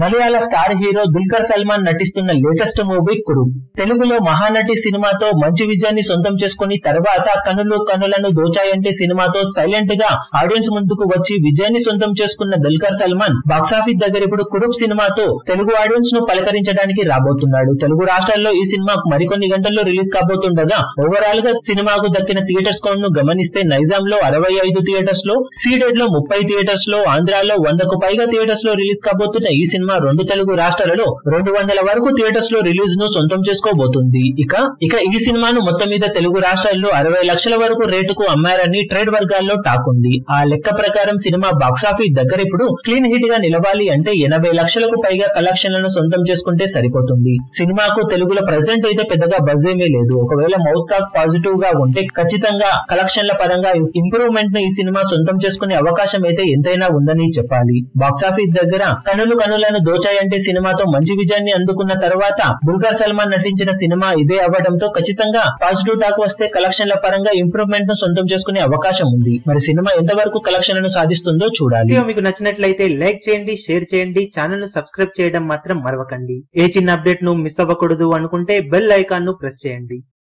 మలయాళ star hero Dulquer Salmaan నటిస్తున్న latest movie కురు తెలుగులో మహానటి సినిమాతో మంచి విజయాన్ని సొంతం చేసుకుని తర్వాత కనులు కనులను దోచాయంటే సినిమాతో సైలెంట్ గా ఆడియన్స్ ముందుకు వచ్చి విజయాన్ని సొంతం చేసుకున్న దుల్కర్ సల్మాన్ బాక్సాఫీస్ దగ్గర ఇప్పుడు కురుప్ సినిమాతో తెలుగు ఆడియన్స్ ను పలకరించడానికి రాబోతున్నాడు తెలుగు రాష్ట్రాల్లో ఈ సినిమా మరికొన్ని గంటల్లో రిలీజ్ కాబోతుండగా ఓవరాల్ గా సినిమాకు దక్కిన థియేటర్స్ కౌంట్ ను గమనిస్తే నైజాం లో అరవై ఐదు థియేటర్స్ లో సీడెడ్ లో ముప్పై థియేటర్స్ లో ఆంధ్రాలో వందకు పైగా థియేటర్స్ లో రిలీజ్ కాబోతున్న ఈ సినిమా రెండు తెలుగు రాష్ట్రాలలో రెండు వందల వరకు థియేటర్స్ లో రిలీజ్ ను సొంతం చేసుకోబోతుంది ఇక ఇక ఈ సినిమాను మొత్తం మీద తెలుగు రాష్ట్రాల్లో అరవై లక్షల వరకు రేటుకు అమ్మారని ట్రేడ్ వర్గాల్లో టాక్ ఉంది ఆ లెక్క ప్రకారం సినిమా బాక్సాఫీస్ దగ్గర ఇప్పుడు క్లీన్ హిట్ గా నిలవాలి అంటే ఎనభై లక్షలకు పైగా కలెక్షన్లను సొంతం చేసుకుంటే సరిపోతుంది సినిమాకు తెలుగులో ప్రెసెంట్ అయితే పెద్దగా బజ్ ఏమీ లేదు ఒకవేళ మౌత్ టాక్ పాజిటివ్ గా ఉంటే ఖచ్చితంగా కలెక్షన్ల పరంగా ఇంప్రూవ్మెంట్ ను ఈ సినిమా సొంతం చేసుకునే అవకాశం అయితే ఎంతైనా ఉందని చెప్పాలి బాక్సాఫీస్ దగ్గర కనులు కనులను దోచాయంటే సినిమాతో మంచి విజయాన్ని అందుకున్న తర్వాత బుల్గర్ సల్మాన్ నటించిన సినిమా ఇదే అవ్వడంతో ఖచ్చితంగా పాజిటివ్ టాక్ వస్తే కలెక్షన్ల పరంగా ఇంప్రూవ్మెంట్ ను సొంతం చేసుకునే అవకాశం ఉంది మరి సినిమా ఎంతవరకు కలెక్షన్లను సాధిస్తుందో చూడాలి వీడియో మీకు నచ్చినట్లయితే లైక్ చేయండి షేర్ చేయండి ఛానల్ ను సబ్స్క్రైబ్ చేయడం మాత్రం మరవకండి ఏ చిన్న అప్డేట్ ను మిస్ అవ్వకూడదు అనుకుంటే బెల్ ఐకాన్ ను ప్రెస్ చేయండి